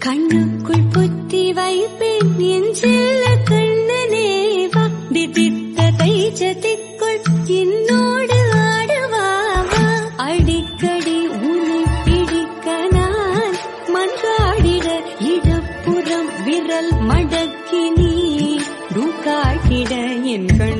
கண்ணுக்குள் புத்தி வைப்பேன் என் செல்ல கண்ணனேவா திதித்த தைச்சதிக்குள் என்னோடு ஆடுவாவா அடிக்கடி உன்னை பிடிக்க நான் மன்றாடிட இடப்புறம் விரல் மடக்கி நீ காட்டிட என் கண்